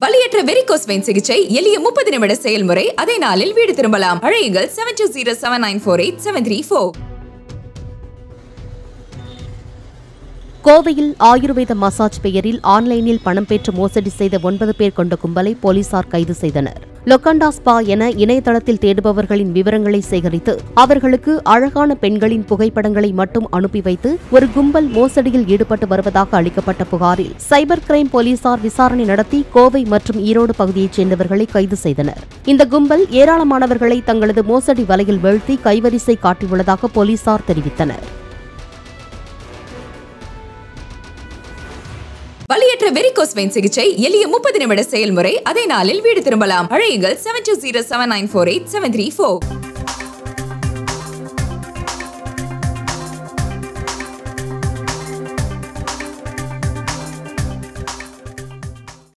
வலியற்ற varicose vein சிகிச்சை எளிய முப்பது நிமிட செயல்முறை அதே நாளில் வீடு திரும்பலாம் அழையுங்கள் seven two zero seven nine four eight seven three four கோவையில் ஆயுர்வேத மசாஜ் பெயரில் ஆன்லைனில் பணம் பெற்று மோசடி செய்த ஒன்பது பேர் கொண்ட கும்பலை போலீசார் கைது செய்தனர் லொக்கண்டா ஸ்பா என இணையதளத்தில் தேடுபவர்களின் விவரங்களை சேகரித்து அவர்களுக்கு அழகான பெண்களின் புகைப்படங்களை மட்டும் அனுப்பி வைத்து ஒரு கும்பல் மோசடியில் ஈடுபட்டு வருவதாக அளிக்கப்பட்ட புகாரில் சைபர் கிரைம் போலீசார் விசாரணை நடத்தி கோவை மற்றும் ஈரோடு பகுதியைச் சேர்ந்தவர்களை கைது செய்தனர் இந்த கும்பல் ஏராளமானவர்களை தங்களது மோசடி வலையில் வீழ்த்தி கைவரிசை காட்டியுள்ளதாக போலீசார் தெரிவித்தனர் வலியற்ற வெரிகோஸ் வெயின் சிகிச்சை எளிய முப்பது நிமிட செயல்முறை அதே நாளில் வீடு திரும்பலாம் அழையுங்கள் seven two zero seven nine four eight seven three four